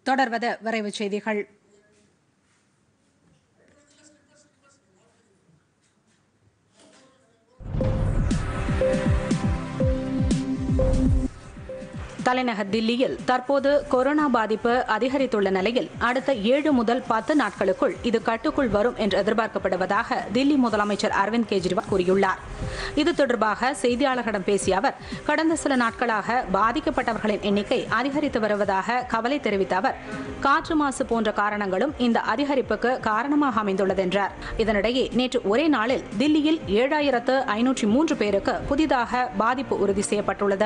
தொடர்வது விரைவுச் செய்திகள் தலைநகர் தில்லியில் தற்போது கொரோனா பாதிப்பு அதிகரித்துள்ள நிலையில் அடுத்த ஏழு முதல் பத்து நாட்களுக்குள் இது கட்டுக்குள் வரும் என்று எதிர்பார்க்கப்படுவதாக தில்லி முதலமைச்சர் அரவிந்த் கெஜ்ரிவால் கூறியுள்ளார் இது தொடர்பாக செய்தியாளர்களிடம் பேசிய அவர் கடந்த சில நாட்களாக பாதிக்கப்பட்டவர்களின் எண்ணிக்கை அதிகரித்து வருவதாக கவலை தெரிவித்த அவர் காற்று மாசு போன்ற காரணங்களும் இந்த அதிகரிப்புக்கு காரணமாக அமைந்துள்ளது என்றார் இதனிடையே நேற்று ஒரே நாளில் தில்லியில் ஏழாயிரத்து ஐநூற்றி மூன்று பேருக்கு புதிதாக பாதிப்பு உறுதி செய்யப்பட்டுள்ளது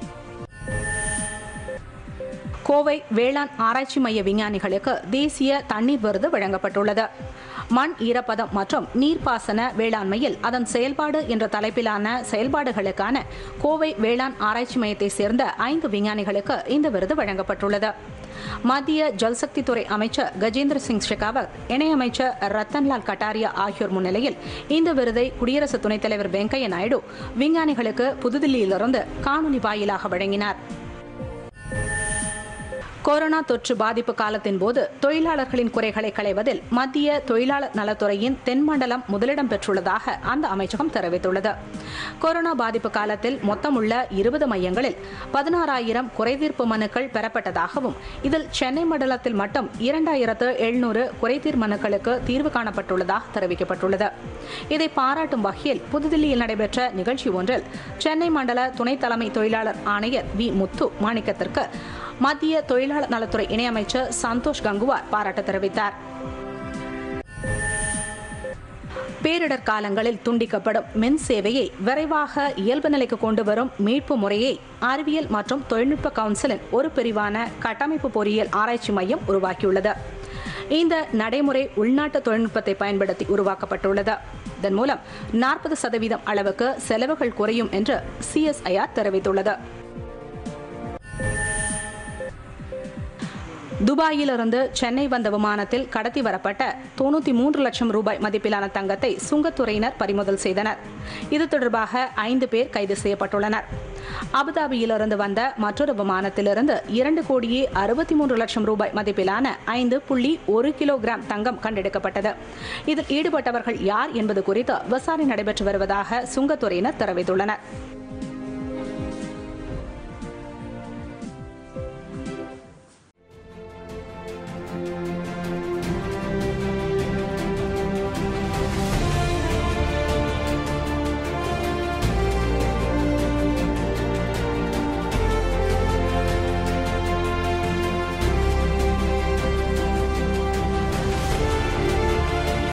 கோவை வேளாண் ஆராய்ச்சி மைய விஞ்ஞானிகளுக்கு தேசிய தண்ணீர் விருது வழங்கப்பட்டுள்ளது மண் ஈரப்பதம் மற்றும் நீர்ப்பாசன வேளாண்மையில் அதன் செயல்பாடு என்ற தலைப்பிலான செயல்பாடுகளுக்கான கோவை வேளாண் ஆராய்ச்சி மையத்தை சேர்ந்த ஐந்து விஞ்ஞானிகளுக்கு இந்த விருது வழங்கப்பட்டுள்ளது மத்திய ஜல்சக்தி துறை அமைச்சர் கஜேந்திர சிங் ஷெகாவத் இணையமைச்சர் ரத்தன்லால் கட்டாரியா ஆகியோர் முன்னிலையில் இந்த விருதை குடியரசு துணைத் தலைவர் வெங்கையா நாயுடு விஞ்ஞானிகளுக்கு புதுதில்லியிலிருந்து காணொலி வாயிலாக வழங்கினார் கொரோனா தொற்று பாதிப்பு காலத்தின் போது தொழிலாளர்களின் குறைகளை களைவதில் மத்திய தொழிலாளர் நலத்துறையின் தென்மண்டலம் முதலிடம் பெற்றுள்ளதாக அந்த அமைச்சகம் தெரிவித்துள்ளது கொரோனா பாதிப்பு காலத்தில் மொத்தமுள்ள இருபது மையங்களில் பதினாறாயிரம் குறைதீர்ப்பு மனுக்கள் பெறப்பட்டதாகவும் இதில் சென்னை மண்டலத்தில் மட்டும் இரண்டாயிரத்து எழுநூறு குறைதீர் மனுக்களுக்கு தீர்வு காணப்பட்டுள்ளதாக தெரிவிக்கப்பட்டுள்ளது இதை பாராட்டும் வகையில் புதுதில்லியில் நடைபெற்ற நிகழ்ச்சி ஒன்றில் சென்னை மண்டல துணைத் தலைமை தொழிலாளர் ஆணையர் வி முத்து மாணிக்கத்திற்கு மத்திய தொழிலாளர் நலத்துறை இணையமைச்சர் சந்தோஷ் கங்குவார் பாராட்டு தெரிவித்தார் பேரிடர் காலங்களில் துண்டிக்கப்படும் மின் சேவையை விரைவாக இயல்பு நிலைக்கு கொண்டு வரும் மீட்பு முறையை அறிவியல் மற்றும் தொழில்நுட்ப கவுன்சிலின் ஒரு பிரிவான கட்டமைப்பு பொறியியல் ஆராய்ச்சி மையம் உருவாக்கியுள்ளது இந்த நடைமுறை உள்நாட்டு தொழில்நுட்பத்தை பயன்படுத்தி உருவாக்கப்பட்டுள்ளது இதன் மூலம் நாற்பது சதவீதம் அளவுக்கு செலவுகள் குறையும் என்று சிஎஸ்ஐஆர் தெரிவித்துள்ளது துபாயிலிருந்து சென்னை வந்த விமானத்தில் கடத்தி வரப்பட்ட தொண்ணூத்தி மூன்று லட்சம் ரூபாய் மதிப்பிலான தங்கத்தை சுங்கத்துறையினர் பறிமுதல் செய்தனர் இது தொடர்பாக ஐந்து பேர் கைது செய்யப்பட்டுள்ளனர் அபுதாபியிலிருந்து வந்த மற்றொரு விமானத்திலிருந்து இரண்டு கோடியே அறுபத்தி மூன்று லட்சம் ரூபாய் மதிப்பிலான ஐந்து புள்ளி ஒரு கிலோகிராம் தங்கம் கண்டெடுக்கப்பட்டது இதில் ஈடுபட்டவர்கள் யார் என்பது குறித்து விசாரணை நடைபெற்று வருவதாக சுங்கத்துறையினர் தெரிவித்துள்ளனர்